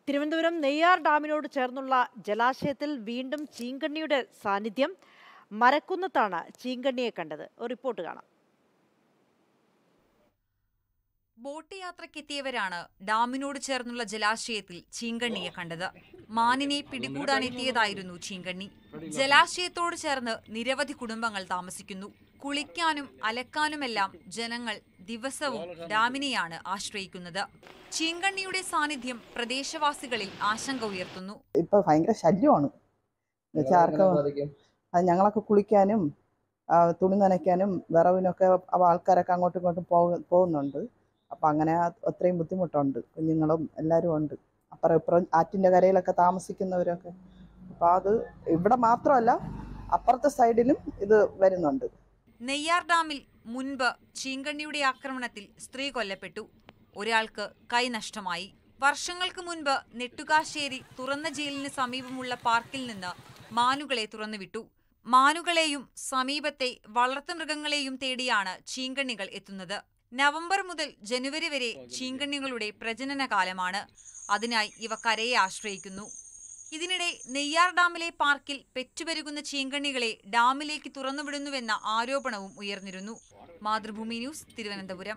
തിരുവനന്തപുരം നെയ്യാർ ഡാമിനോട് ചേർന്നുള്ള ജലാശയത്തിൽ വീണ്ടും ചീങ്കണ്ണിയുടെ സാന്നിധ്യം മരക്കുന്നത്താണ് ചീങ്കണ്ണിയെ കണ്ടത് ഒരു റിപ്പോർട്ട് കാണാം ബോട്ട് യാത്രയ്ക്കെത്തിയവരാണ് ഡാമിനോട് ചേർന്നുള്ള ജലാശയത്തിൽ ചീങ്കണ്ണിയെ കണ്ടത് മാനിനെ പിടികൂടാനെത്തിയതായിരുന്നു ചീങ്കണ്ണി ജലാശയത്തോട് ചേർന്ന് നിരവധി കുടുംബങ്ങൾ താമസിക്കുന്നു കുളിക്കാനും അലക്കാനുമെല്ലാം ജനങ്ങൾ ദിവസവും ഡാമിനെയാണ് ആശ്രയിക്കുന്നത് ചീങ്കണ്ണിയുടെ സാന്നിധ്യം പ്രദേശവാസികളിൽ ആശങ്ക ഉയർത്തുന്നു ഇപ്പൊ ഭയങ്കര ശല്യമാണ് എന്നുവെച്ചാൽ ആർക്കും അത് ഞങ്ങളൊക്കെ കുളിക്കാനും ആ, തുണി നനയ്ക്കാനും വിറവിനൊക്കെ അവ ആൾക്കാരൊക്കെ അങ്ങോട്ടും ഇങ്ങോട്ടും പോകു പോകുന്നുണ്ട് അപ്പം അങ്ങനെ ആ- അത്രയും ബുദ്ധിമുട്ടുണ്ട് കുഞ്ഞുങ്ങളും എല്ലാവരും ഉണ്ട് അപ്പുറം ഇപ്പുറം ആറ്റിൻ്റെ കരയിലൊക്കെ താമസിക്കുന്നവരൊക്കെ അപ്പം അത് ഇവിടെ മാത്രമല്ല അപ്പുറത്തെ സൈഡിലും ഇത് വരുന്നുണ്ട് നെയ്യാർ ഡാമിൽ മുൻപ് ചീങ്കണ്ണിയുടെ ആക്രമണത്തിൽ സ്ത്രീ കൊല്ലപ്പെട്ടു ഒരാൾക്ക് കൈ നഷ്ടമായി വർഷങ്ങൾക്ക് മുൻപ് നെട്ടുകാശ്ശേരി തുറന്ന ജയിലിന് സമീപമുള്ള പാർക്കിൽ നിന്ന് മാനുകളെ തുറന്നുവിട്ടു മാനുകളെയും സമീപത്തെ വളർത്തുമൃഗങ്ങളെയും തേടിയാണ് ചീങ്കണ്ണികൾ എത്തുന്നത് നവംബർ മുതൽ ജനുവരി വരെ ചീങ്കണ്ണികളുടെ പ്രജനന കാലമാണ് അതിനായി ഇവ കരയെ ആശ്രയിക്കുന്നു ഇതിനിടെ നെയ്യാർ ഡാമിലെ പാർക്കിൽ പെറ്റുപെരുകുന്ന ചീങ്കണ്ണികളെ ഡാമിലേക്ക് തുറന്നുവിടുന്നുവെന്ന ആരോപണവും ഉയർന്നിരുന്നു മാതൃഭൂമി ന്യൂസ് തിരുവനന്തപുരം